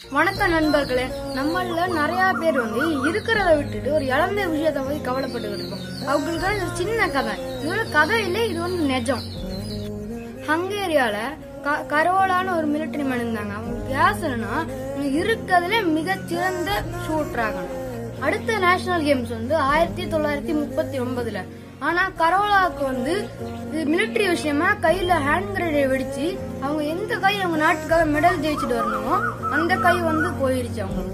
வணக்கம் நண்பர்களே நம்மள நிறைய பேர் வந்து இருக்கிறத விட்டுட்டு ஒரு இழந்த விஷயத்த பத்தி கவலைப்பட்டுக்கிட்டு இருக்கோம் அவங்களுக்கான இது ஒரு சின்ன கதை இது ஒரு கதை இல்லை இது வந்து நிஜம் ஹங்கேரியால க- கரோலான்னு ஒரு மிலிட்டரி மேன் இருந்தாங்க அவங்க பேசணும்னா இருக்கிறதுல மிகச்சிறந்த ஷூட்டர் ஆகணும் அடுத்த நேஷனல் கேம்ஸ் வந்து ஆயிரத்தி தொள்ளாயிரத்தி முப்பத்தி ஒன்பதுல ஆனா கரோலாவுக்கு வந்து இது மிலிட்டரி விஷயமா கையில ஹேண்ட் கிரேடை வெடிச்சு அவங்க எந்த கை அவங்க நாட்டுக்காக மெடல் ஜெயிச்சுட்டு வரணுமோ அந்த கை வந்து போயிருச்சு அவங்களுக்கு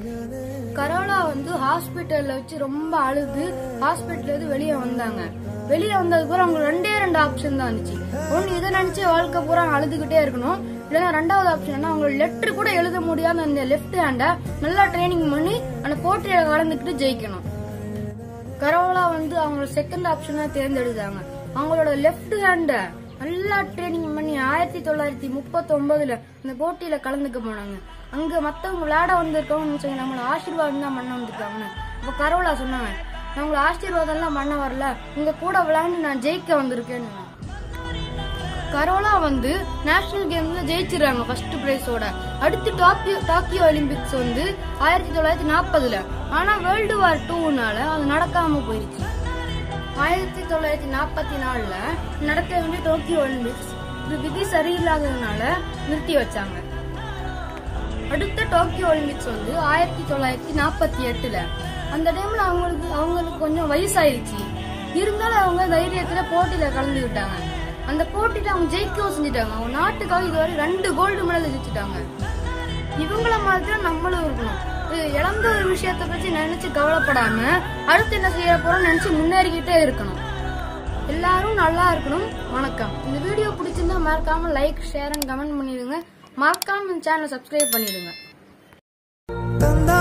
கரோலா வந்து ஹாஸ்பிட்டல்ல வச்சு ரொம்ப அழுது ஹாஸ்பிட்டல்ல இருந்து வெளியே வந்தாங்க வெளியே வந்ததுக்கு அப்புறம் அவங்க ரெண்டே ரெண்டு ஆப்ஷன் தான் இருந்துச்சு ஒன்னு இதை நினைச்சு வாழ்க்கை பூரா அழுதுகிட்டே இருக்கணும் இல்லைன்னா ரெண்டாவது ஆப்ஷன் என்ன அவங்க லெட்டர் கூட எழுத முடியாத அந்த லெஃப்ட் ஹேண்டை நல்லா ட்ரைனிங் பண்ணி அந்த போட்டியில கலந்துக்கிட்டு ஜெயிக்கணும் கரோலா வந்து அவங்க செகண்ட் ஆப்ஷனா தேர்ந்தெடுத்தாங்க அவங்களோட லெஃப்ட் ஹேண்ட நல்லா ட்ரைனிங் பண்ணி ஆயிரத்தி தொள்ளாயிரத்தி முப்பத்தி ஒன்பதுல அந்த போட்டியில கலந்துக்க போனாங்க அங்க மத்தவங்க விளையாட வந்திருக்கவங்க நினைச்சாங்க நம்மள ஆசீர்வாதம் தான் பண்ண வந்திருக்காங்கன்னு அப்ப கரோலா சொன்னாங்க நான் உங்களை ஆசீர்வாதம் எல்லாம் பண்ண வரல உங்க கூட விளையாண்டு நான் ஜெயிக்க வந்திருக்கேன்னு கரோலா வந்து நேஷனல் கேம்ல ஜெயிச்சிடுறாங்க ஃபர்ஸ்ட் பிரைஸோட அடுத்து டாக்கியோ டாக்கியோ ஒலிம்பிக்ஸ் வந்து ஆயிரத்தி தொள்ளாயிரத்தி நாற்பதுல ஆனா வேர்ல்டு வார் டூனால அது நடக்காம போயிருச்சு ஆயிரத்தி தொள்ளாயிரத்தி நாற்பத்தி நாலுல நடக்க வேண்டிய டோக்கியோ ஒலிம்பிக்ஸ் இது விதி சரியில்லாததுனால நிறுத்தி வச்சாங்க அடுத்த டோக்கியோ ஒலிம்பிக்ஸ் வந்து ஆயிரத்தி தொள்ளாயிரத்தி நாற்பத்தி எட்டுல அந்த டைம்ல அவங்களுக்கு அவங்களுக்கு கொஞ்சம் வயசாயிருச்சு இருந்தாலும் அவங்க தைரியத்துல போட்டியில கலந்துக்கிட்டாங்க அந்த போட்டியில அவங்க ஜெயிக்கவும் செஞ்சுட்டாங்க அவங்க நாட்டுக்காக இதுவரை ரெண்டு கோல்டு மெடல் ஜெயிச்சுட்டாங்க இவங்கள மாதிரி தான் நம்மளும் இருக்கணும் இது இழந்த ஒரு விஷயத்த பத்தி நினைச்சு கவலைப்படாம அடுத்து என்ன செய்ய போறோம் நினைச்சு முன்னேறிக்கிட்டே இருக்கணும் எல்லாரும் நல்லா இருக்கணும் வணக்கம் இந்த வீடியோ பிடிச்சிருந்தா மறக்காம லைக் ஷேர் அண்ட் கமெண்ட் பண்ணிடுங்க மறக்காம இந்த சேனலை சப்ஸ்கிரைப் பண்ணிடுங்க தந்தா